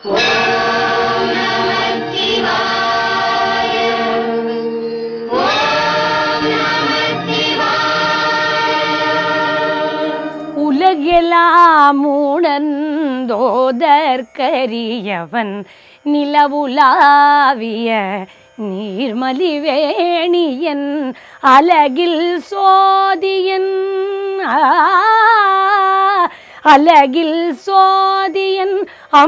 உலகெல்லாம் உணர்ந்தோதற்கரியவன் நிலவுலாவிய நீர்மலிவேணியன் அலகில் சோதியன் ஆ, அலகில் சோதியன்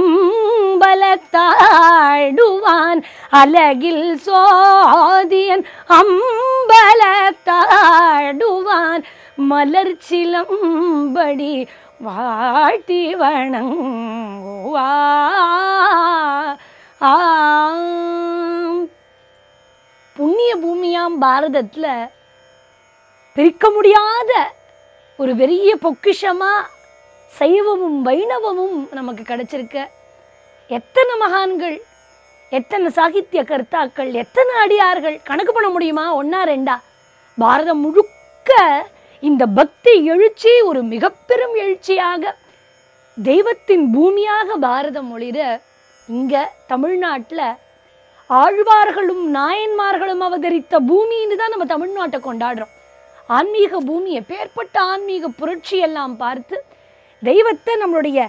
அம்பலத்தாடுவான் அலகில் சோதியன் அம்பலத்தாடுவான் மலர் சிலம்படி வாழ்த்தி வணங்குவா ஆம். புண்ணிய பூமியாம் பாரதத்துல பிரிக்க முடியாத ஒரு பெரிய பொக்கிஷமா சைவமும் வைணவமும் நமக்கு கிடைச்சிருக்க எத்தனை மகான்கள் எத்தனை சாகித்ய கர்த்தாக்கள் எத்தனை அடியார்கள் கணக்கு பண்ண முடியுமா ஒண்ணா ரெண்டா பாரதம் முழுக்க இந்த பக்தி எழுச்சி ஒரு மிகப்பெரும் எழுச்சியாக தெய்வத்தின் பூமியாக பாரதம் ஒளிர இங்க தமிழ்நாட்டுல ஆழ்வார்களும் நாயன்மார்களும் அவதரித்த பூமின்னு தான் நம்ம தமிழ்நாட்டை கொண்டாடுறோம் ஆன்மீக பூமி எப்பேற்பட்ட ஆன்மீக புரட்சி எல்லாம் பார்த்து தெய்வத்தை நம்மளுடைய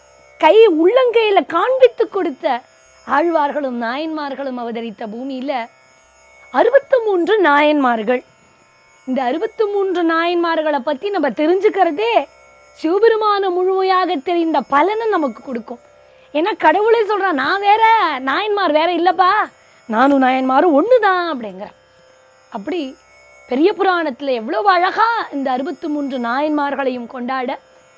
கை உள்ளங்கையில காண்பித்து கொடுத்த ஆழ்வார்களும் நாயன்மார்களும் அவதரித்த பூமியில அறுபத்து மூன்று நாயன்மார்கள் இந்த அறுபத்து மூன்று நாயன்மார்களை பத்தி நம்ம தெரிஞ்சுக்கிறதே சிவபெருமான முழுமையாக தெரிந்த பலனை நமக்கு கொடுக்கும் ஏன்னா கடவுளே சொல்றான் நான் வேற நாயன்மார் வேற இல்லப்பா நானும் நாயன்மாரும் ஒன்று தான் அப்படிங்கிற அப்படி பெரிய புராணத்துல எவ்வளவு அழகா இந்த அறுபத்து மூன்று நாயன்மார்களையும் கொண்டாட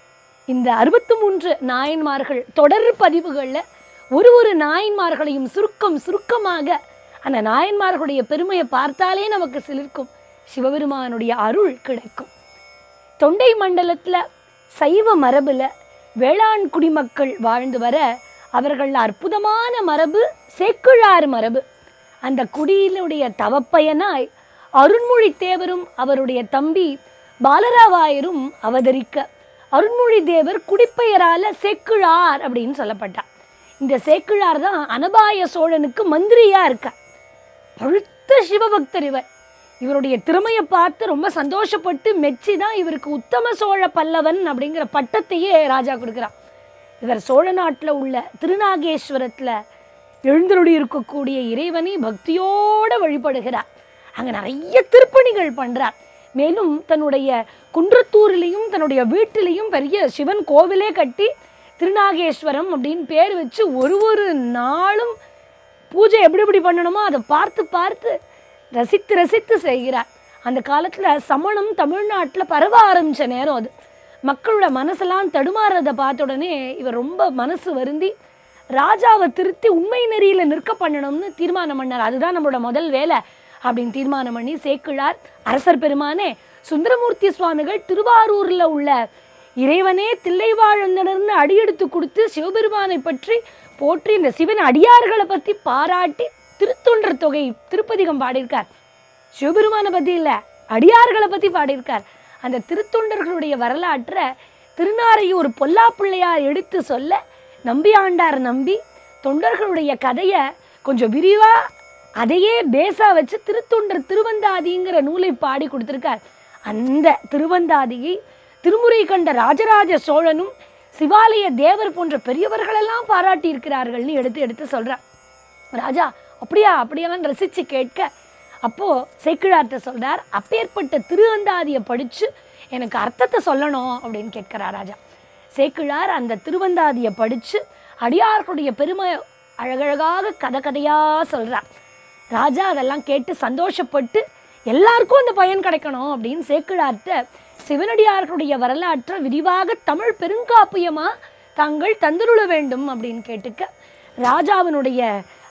இந்த அறுபத்து மூன்று நாயன்மார்கள் தொடர் பதிவுகளில் ஒரு ஒரு நாயன்மார்களையும் சுருக்கம் சுருக்கமாக அந்த நாயன்மார்களுடைய பெருமையை பார்த்தாலே நமக்கு சிலிர்க்கும் சிவபெருமானுடைய அருள் கிடைக்கும் தொண்டை மண்டலத்துல சைவ மரபுல வேளாண் குடிமக்கள் வாழ்ந்து வர அவர்கள் அற்புதமான மரபு சேக்குழார் மரபு அந்த குடியினுடைய தவப்பயனாய் அருண்மொழி தேவரும் அவருடைய தம்பி பாலராவாயரும் அவதரிக்க அருண்மொழி தேவர் குடிப்பெயரால சேக்குழார் அப்படின்னு சொல்லப்பட்டார் இந்த சேக்குழார் தான் அனபாய சோழனுக்கு மந்திரியா இருக்கார் பழுத்த சிவபக்தர் இவர் இவருடைய திறமையை பார்த்து ரொம்ப சந்தோஷப்பட்டு மெச்சி தான் இவருக்கு உத்தம சோழ பல்லவன் அப்படிங்கிற பட்டத்தையே ராஜா கொடுக்குறான் இவர் சோழ நாட்டில் உள்ள திருநாகேஸ்வரத்தில் எழுந்தருளி இருக்கக்கூடிய இறைவனை பக்தியோடு வழிபடுகிறார் அங்கே நிறைய திருப்பணிகள் பண்ணுறார் மேலும் தன்னுடைய குன்றத்தூரிலையும் தன்னுடைய வீட்டிலையும் பெரிய சிவன் கோவிலே கட்டி திருநாகேஸ்வரம் அப்படின்னு பேர் வச்சு ஒரு ஒரு நாளும் பூஜை எப்படி எப்படி பண்ணணுமோ அதை பார்த்து பார்த்து ரசித்து ரசித்து செய்கிறார் அந்த காலத்தில் சமணம் தமிழ்நாட்டில் பரவ ஆரம்பித்த நேரம் அது மக்களோட மனசெல்லாம் தடுமாறுறதை பார்த்த உடனே இவர் ரொம்ப மனசு வருந்தி ராஜாவை திருத்தி உண்மை நெறியில் நிற்க பண்ணணும்னு தீர்மானம் பண்ணார் அதுதான் நம்மளோட முதல் வேலை அப்படின்னு தீர்மானம் பண்ணி சேக்கிழார் அரசர் பெருமானே சுந்தரமூர்த்தி சுவாமிகள் திருவாரூரில் உள்ள இறைவனே தில்லைவாழந்தனர்னு அடியெடுத்து கொடுத்து சிவபெருமானை பற்றி போற்றி இந்த சிவன் அடியார்களை பற்றி பாராட்டி திருத்தொண்டர் தொகை திருப்பதிகம் பாடியிருக்கார் சிவபெருமானை பற்றி இல்லை அடியார்களை பற்றி பாடியிருக்கார் அந்த திருத்தொண்டர்களுடைய வரலாற்றை திருநாரையூர் பொல்லா பிள்ளையார் எடுத்து சொல்ல நம்பி ஆண்டார் நம்பி தொண்டர்களுடைய கதையை கொஞ்சம் விரிவாக அதையே பேஸா வச்சு திருத்தொண்டர் திருவந்தாதிங்கிற நூலை பாடி கொடுத்துருக்கார் அந்த திருவந்தாதியை திருமுறை கண்ட ராஜராஜ சோழனும் சிவாலய தேவர் போன்ற பெரியவர்களெல்லாம் பாராட்டி இருக்கிறார்கள்னு எடுத்து எடுத்து சொல்றார் ராஜா அப்படியா அப்படியெல்லாம் ரசிச்சு கேட்க அப்போ சேக்கிழார்ட்ட சொல்றார் அப்பேற்பட்ட திருவந்தாதியை படிச்சு எனக்கு அர்த்தத்தை சொல்லணும் அப்படின்னு கேட்கிறார் ராஜா சேக்கிழார் அந்த திருவந்தாதியை படிச்சு அடியார்களுடைய பெருமை அழகழகாக கதை கதையா சொல்றார் ராஜா அதெல்லாம் கேட்டு சந்தோஷப்பட்டு எல்லாருக்கும் அந்த பயன் கிடைக்கணும் அப்படின்னு சேக்கிழார்த்த சிவனடியார்களுடைய வரலாற்றை விரிவாக தமிழ் பெருங்காப்பியமா தாங்கள் தந்துருள வேண்டும் அப்படின்னு கேட்டுக்க ராஜாவினுடைய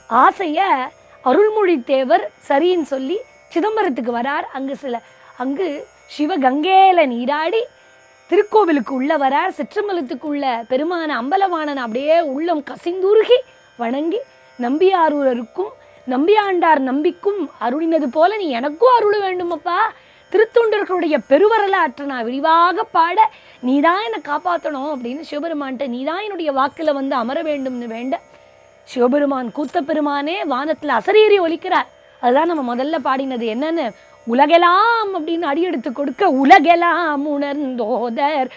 ஆசையை அருள்மொழி தேவர் சரின்னு சொல்லி சிதம்பரத்துக்கு வரார் அங்கு சில அங்கு சிவகங்கையில நீராடி திருக்கோவிலுக்கு உள்ள வரார் சிற்றம்பலத்துக்குள்ள பெருமான அம்பலவாணன் அப்படியே உள்ளம் கசிந்துருகி வணங்கி நம்பியாரூரருக்கும் நம்பியாண்டார் நம்பிக்கும் அருளினது போல நீ எனக்கும் அருள வேண்டுமப்பா திருத்தொண்டர்களுடைய பெருவரலாற்றை நான் விரிவாக பாட நீதான் என்னை காப்பாற்றணும் அப்படின்னு சிவபெருமான்ட்ட நீதான் என்னுடைய வாக்கில் வந்து அமர வேண்டும்னு வேண்ட சிவபெருமான் கூத்த பெருமானே வானத்துல அசரீரி ஒலிக்கிறார் அதுதான் நம்ம முதல்ல பாடினது என்னன்னு உலகெல்லாம் அப்படின்னு அடியெடுத்து கொடுக்க உலகெல்லாம் உணர்ந்தோதர்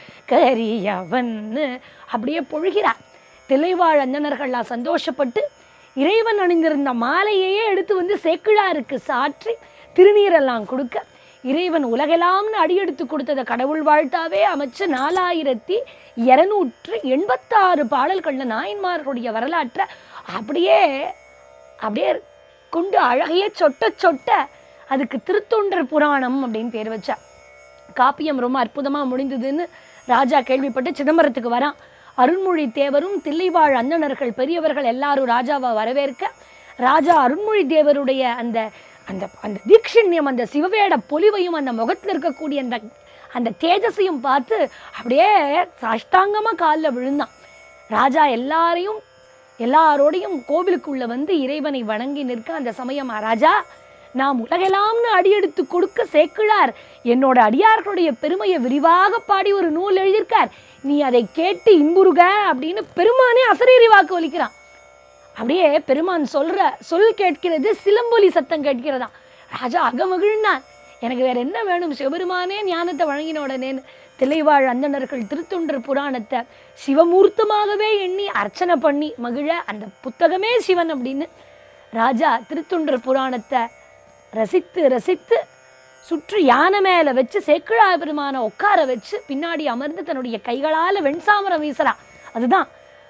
கரியவன்னு அப்படியே பொழுகிறார் திளைவாழ் அந்தணர்கள்லாம் சந்தோஷப்பட்டு இறைவன் அணிந்திருந்த மாலையையே எடுத்து வந்து சேக்கிழாருக்கு சாற்றி திருநீரெல்லாம் கொடுக்க இறைவன் உலகெல்லாம்னு அடியெடுத்து கொடுத்ததை கடவுள் வாழ்த்தாவே அமைச்ச நாலாயிரத்தி இரநூற்று எண்பத்தாறு பாடல்கள்ல நாயன்மார்களுடைய வரலாற்றை அப்படியே அப்படியே கொண்டு அழகையே சொட்ட சொட்ட அதுக்கு திருத்தொண்டர் புராணம் அப்படின்னு பேர் வச்சா காப்பியம் ரொம்ப அற்புதமாக முடிந்ததுன்னு ராஜா கேள்விப்பட்டு சிதம்பரத்துக்கு வரான் அருண்மொழி தேவரும் தில்லைவாழ் அந்தணர்கள் பெரியவர்கள் எல்லாரும் ராஜாவை வரவேற்க ராஜா அருண்மொழி தேவருடைய அந்த அந்த அந்த தீக்ஷண்யம் அந்த சிவவேட பொலிவையும் அந்த முகத்தில் இருக்கக்கூடிய அந்த அந்த தேஜஸையும் பார்த்து அப்படியே சாஷ்டாங்கமாக காலில் விழுந்தான் ராஜா எல்லாரையும் எல்லாரோடையும் கோவிலுக்குள்ள வந்து இறைவனை வணங்கி நிற்க அந்த சமயம் ராஜா நாம் உலகெல்லாம்னு அடியெடுத்து கொடுக்க சேக்கிழார் என்னோட அடியார்களுடைய பெருமையை விரிவாக பாடி ஒரு நூல் எழுதியிருக்கார் நீ அதை கேட்டு இன்புறுக அப்படின்னு பெருமானே அசரீரி வாக்கு ஒலிக்கிறான் அப்படியே பெருமான் சொல்ற சொல் கேட்கிறது சிலம்பொலி சத்தம் கேட்கிறதா ராஜா அகமகிழ்ந்தான் எனக்கு வேற என்ன வேணும் சிவபெருமானே ஞானத்தை வழங்கின உடனேன்னு தில்லைவாழ் அந்தணர்கள் திருத்தொண்டர் புராணத்தை சிவமூர்த்தமாகவே எண்ணி அர்ச்சனை பண்ணி மகிழ அந்த புத்தகமே சிவன் அப்படின்னு ராஜா திருத்தொண்டர் புராணத்தை ரசித்து ரசித்து சுற்றி யானை மேலே வச்சு சேக்கிழா பெருமானை உட்கார வச்சு பின்னாடி அமர்ந்து தன்னுடைய கைகளால் வெண்சாமரம் வீசுறான் அதுதான்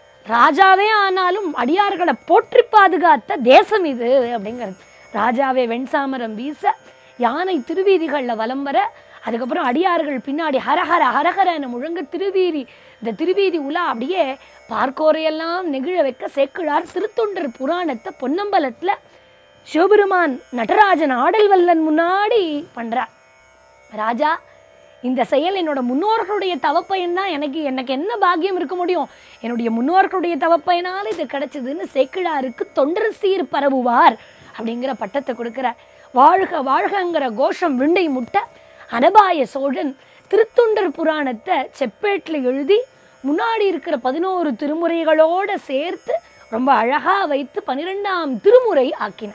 ராஜாவே ஆனாலும் அடியார்களை போற்றி பாதுகாத்த தேசம் இது அப்படிங்கிறது ராஜாவே வெண்சாமரம் வீச யானை திருவீதிகளில் வலம் வர அதுக்கப்புறம் அடியார்கள் பின்னாடி ஹரஹர ஹரஹரன்னு முழங்க திருவீதி இந்த திருவீதி உலா அப்படியே பார்க்கோரையெல்லாம் நெகிழ வைக்க சேக்கிழார் திருத்தொண்டர் புராணத்தை பொன்னம்பலத்தில் சிவபெருமான் நடராஜன் ஆடல் வல்லன் முன்னாடி பண்றார் ராஜா இந்த செயல் என்னோட முன்னோர்களுடைய தவப்பயன் தான் எனக்கு எனக்கு என்ன பாக்கியம் இருக்க முடியும் என்னுடைய முன்னோர்களுடைய தவப்பயனால் இது கிடைச்சதுன்னு சேக்கிழாருக்கு தொண்டர் சீர் பரவுவார் அப்படிங்கிற பட்டத்தை கொடுக்குறார் வாழ்க வாழ்கங்கிற கோஷம் விண்டை முட்ட அனபாய சோழன் திருத்தொண்டர் புராணத்தை செப்பேட்டில் எழுதி முன்னாடி இருக்கிற பதினோரு திருமுறைகளோட சேர்த்து ரொம்ப அழகா வைத்து பன்னிரெண்டாம் திருமுறை ஆக்கினார்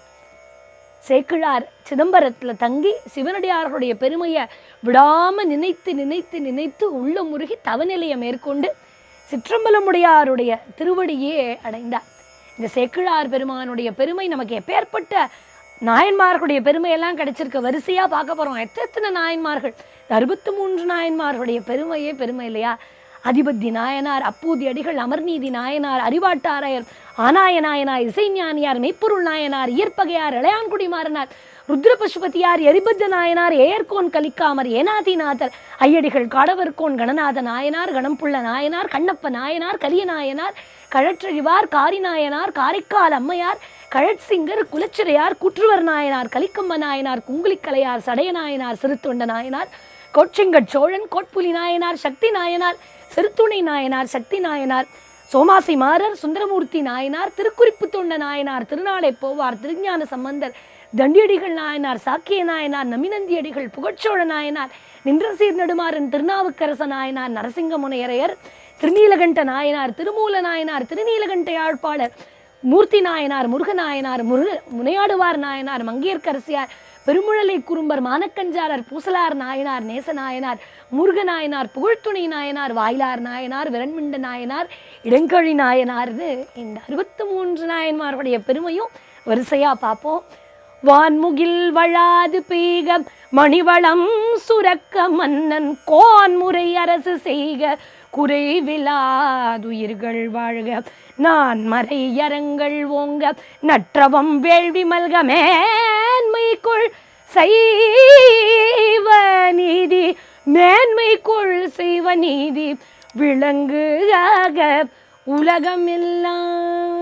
சேக்கிழார் சிதம்பரத்தில் தங்கி சிவனடியார்களுடைய பெருமையை விடாம நினைத்து நினைத்து நினைத்து உள்ள முருகி தவநிலையை மேற்கொண்டு சிற்றம்பலமுடையாருடைய திருவடியே அடைந்தார் இந்த சேக்கிழார் பெருமானுடைய பெருமை நமக்கு எப்பேற்பட்ட நாயன்மார்களுடைய பெருமையெல்லாம் கிடைச்சிருக்க வரிசையா பார்க்க போறோம் எத்தனை நாயன்மார்கள் அறுபத்தி மூன்று நாயன்மார்களுடைய பெருமையே பெருமை இல்லையா அதிபத்தி நாயனார் அப்பூதி அடிகள் அமர்நீதி நாயனார் அறிவாட்டாரையர் ஆனாய நாயனார் இசைஞானியார் மெய்ப்பொருள் நாயனார் இயற்பகையார் இளையான்குடி மாறனார் ருத்ர பசுபதியார் எரிபத்த நாயனார் ஏயர்கோன் கலிக்காமர் ஏனாதிநாதர் ஐயடிகள் காடவர்கோன் கணநாத நாயனார் கணம்புள்ள நாயனார் கண்ணப்ப நாயனார் கலிய நாயனார் கழற்றழிவார் காரி நாயனார் காரைக்கால் அம்மையார் கழற்சிங்கர் குலச்சிறையார் குற்றுவர் நாயனார் கலிக்கம்ம நாயனார் குங்குலிக்கலையார் சடைய நாயனார் சிறுத்தொண்ட நாயனார் கோட்செங்கட் சோழன் கோட்புலி நாயனார் சக்தி நாயனார் சிறுத்துணை நாயனார் சக்தி நாயனார் சோமாசி மாறர் சுந்தரமூர்த்தி நாயனார் திருக்குறிப்பு தொண்ட நாயனார் திருநாளை போவார் திருஞான சம்பந்தர் தண்டியடிகள் நாயனார் சாக்கிய நாயனார் நமினந்தியடிகள் புகழ்ச்சோழ நாயனார் நின்றசீர் நெடுமாறன் திருநாவுக்கரச நாயனார் நரசிங்க முனையரையர் திருநீலகண்ட நாயனார் திருமூல நாயனார் திருநீலகண்ட யாழ்ப்பாளர் மூர்த்தி நாயனார் முருகநாயனார் முருக முனையாடுவார் நாயனார் மங்கையர்க்கரசியார் பெருமுழலை குறும்பர் மானக்கஞ்சாரர் பூசலார் நாயனார் நேசநாயனார் முருகநாயனார் புகழ்த்துணை நாயனார் வாயிலார் நாயனார் விரண்மிண்ட நாயனார் இடங்கழி நாயனார்னு இந்த அறுபத்தி மூன்று நாயன்மார்களுடைய பெருமையும் வரிசையா பார்ப்போம் வான்முகில் வழாது பெய்க மணிவளம் சுரக்க மன்னன் கோன்முறை அரசு செய்க குறைவிலாதுயிர்கள் வாழ்க நான் மறையரங்கள் ஓங்க நற்றவம் வேள்வி மல்க மேன்மைக்குள் செய்வ நீதி மேன்மைக்குள் செய்வ நீதி விளங்குக உலகமெல்லாம்